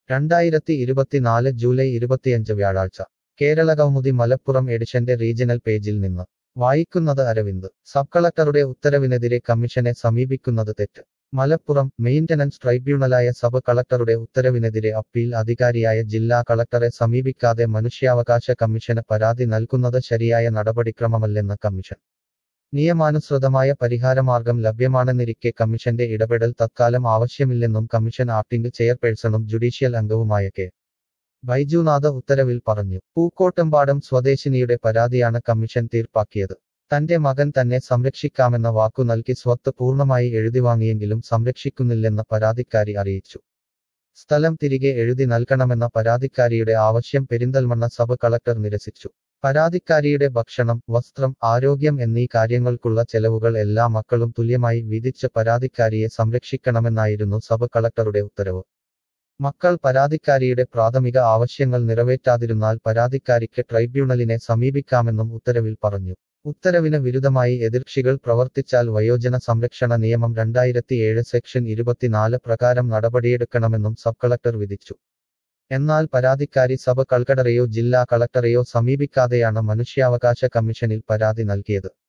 രണ്ടായിരത്തി ഇരുപത്തിനാല് ജൂലൈ ഇരുപത്തിയഞ്ച് വ്യാഴാഴ്ച കേരള കൗമുദി മലപ്പുറം എഡിഷന്റെ റീജിയണൽ പേജിൽ നിന്ന് വായിക്കുന്നത് അരവിന്ദ് സബ് കളക്ടറുടെ ഉത്തരവിനെതിരെ കമ്മീഷനെ സമീപിക്കുന്നത് തെറ്റ് മലപ്പുറം മെയിന്റനൻസ് ട്രൈബ്യൂണലായ സബ് കളക്ടറുടെ ഉത്തരവിനെതിരെ അപ്പീൽ അധികാരിയായ ജില്ലാ കളക്ടറെ സമീപിക്കാതെ മനുഷ്യാവകാശ കമ്മീഷന് പരാതി നൽകുന്നത് ശരിയായ നടപടിക്രമമല്ലെന്ന് കമ്മീഷൻ നിയമാനുസൃതമായ പരിഹാരമാർഗം ലഭ്യമാണെന്നിരിക്കെ കമ്മീഷന്റെ ഇടപെടൽ തത്കാലം ആവശ്യമില്ലെന്നും കമ്മീഷൻ ആക്ടിംഗ് ചെയർപേഴ്സണും ജുഡീഷ്യൽ അംഗവുമായ കെ ബൈജുനാഥ് ഉത്തരവിൽ പറഞ്ഞു പൂക്കോട്ടമ്പാടം സ്വദേശിനിയുടെ പരാതിയാണ് കമ്മീഷൻ തീർപ്പാക്കിയത് തന്റെ മകൻ തന്നെ സംരക്ഷിക്കാമെന്ന വാക്കു നൽകി സ്വത്ത് പൂർണ്ണമായി എഴുതിവാങ്ങിയെങ്കിലും സംരക്ഷിക്കുന്നില്ലെന്ന് പരാതിക്കാരി അറിയിച്ചു സ്ഥലം തിരികെ എഴുതി നൽകണമെന്ന പരാതിക്കാരിയുടെ ആവശ്യം പെരിന്തൽമണ്ണ സബ് കളക്ടർ നിരസിച്ചു പരാതിക്കാരിയുടെ ഭക്ഷണം വസ്ത്രം ആരോഗ്യം എന്നീ കാര്യങ്ങൾക്കുള്ള ചെലവുകൾ എല്ലാ മക്കളും തുല്യമായി വിധിച്ച് പരാതിക്കാരിയെ സംരക്ഷിക്കണമെന്നായിരുന്നു സബ് കളക്ടറുടെ ഉത്തരവ് മക്കൾ പരാതിക്കാരിയുടെ പ്രാഥമിക ആവശ്യങ്ങൾ നിറവേറ്റാതിരുന്നാൽ പരാതിക്കാരിക്ക് ട്രൈബ്യൂണലിനെ സമീപിക്കാമെന്നും ഉത്തരവിൽ പറഞ്ഞു ഉത്തരവിന് വിരുദ്ധമായി എതിർകക്ഷികൾ പ്രവർത്തിച്ചാൽ വയോജന സംരക്ഷണ നിയമം രണ്ടായിരത്തിയേഴ് സെക്ഷൻ ഇരുപത്തിനാല് പ്രകാരം നടപടിയെടുക്കണമെന്നും സബ് കളക്ടർ വിധിച്ചു എന്നാൽ പരാതിക്കാരി സബ് കളക്ടറെയോ ജില്ലാ കളക്ടറെയോ സമീപിക്കാതെയാണ് മനുഷ്യാവകാശ കമ്മീഷനിൽ പരാതി നൽകിയത്